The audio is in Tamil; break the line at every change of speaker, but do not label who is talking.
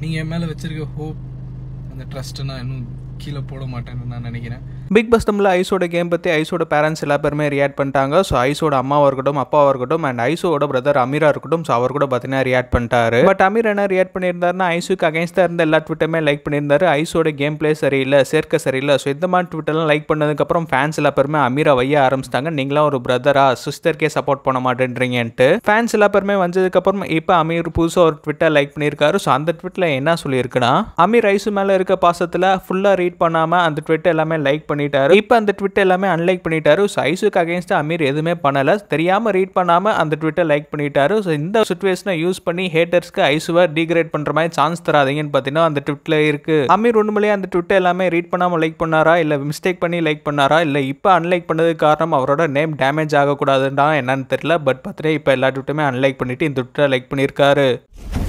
நீங்கள் என் மேலே வச்சிருக்க ஹோப் அந்த ட்ரஸ்ட்டை நான் இன்னும் கீழே போட மாட்டேன்னு நான் நினைக்கிறேன்
பிக் பஸ் தமிழில் ஐஸோட கேம் பற்றி ஐஸோட பேரண்ட்ஸ் எல்லா பேருமே ரியாக்ட் பண்ணிட்டாங்க ஸோ ஐஸோட அம்மாவாக இருக்கட்டும் அப்பாவாக இருக்கட்டும் அண்ட் ஐஸோட பிரதர் அமீரா இருக்கட்டும் ஸோ அவர் கூட பார்த்தீங்கன்னா ரியாக்ட் பண்ணிட்டாரு பட் அமீர் என்ன ரியாக்ட் பண்ணியிருந்தாருன்னா ஐஸுக்கு அகைன்ஸ்டாக இருந்த எல்லா ட்விட்டருமே லைக் பண்ணியிருந்தாரு ஐஸோட கேம் பிளே சரியில்லை சேர்க்க சரியில்லை ஸோ இந்த மாதிரி ட்விட்டர்லாம் லைக் பண்ணதுக்கப்புறம் ஃபேன்ஸ் எல்லா பேருமே அமீரா வைய ஆரம்பிச்சிட்டாங்க நீங்களாம் ஒரு பிரதரா சிஸ்டருக்கே சப்போர்ட் பண்ண மாட்டேன்றீங்கன்ட்டு ஃபேன்ஸ் எல்லா பேருமே வந்ததுக்கப்புறம் இப்போ அமீர் புதுசாக ஒரு ட்விட்டர் லைக் பண்ணியிருக்காரு ஸோ அந்த ட்விட்டில் என்ன சொல்லியிருக்குன்னா அமீர் ஐஸு மேலே இருக்க பாசத்தில் ஃபுல்லாக ரீட் பண்ணாமல் அந்த ட்விட் எல்லாமே லைக் பண்ணிட்டாரு இப்போ அந்த ட்விட் எல்லாமே அன்லைக் பண்ணிட்டாரு ஸோ ஐஸுக்கு அகேன்ஸ்டாக அமீர் எதுவுமே பண்ணலை தெரியாமல் ரீட் பண்ணாமல் அந்த ட்விட்டை லைக் பண்ணிட்டாரு ஸோ இந்த சுச்சுவேஷனை யூஸ் பண்ணி ஹேட்டர்ஸ்க்கு ஐஸுவை டீக்ரேட் பண்ணுற மாதிரி சான்ஸ் தராதீங்கன்னு பார்த்தீங்கன்னா அந்த ட்விட்டில் இருக்கு அமீர் உண்மையிலேயே அந்த ட்விட்டை எல்லாமே ரீட் பண்ணாமல் லைக் பண்ணாரா இல்லை மிஸ்டேக் பண்ணி லைக் பண்ணாரா இல்லை இப்போ அன்லைக் பண்ணதுக்கு காரணம் அவரோட நேம் டேமேஜ் ஆகக்கூடாதுன்னா என்னன்னு தெரியல பட் பார்த்தீங்கன்னா இப்போ எல்லா ட்விட்டுமே அன்லைக் பண்ணிட்டு இந்த ட்விட்டரை லைக் பண்ணியிருக்காரு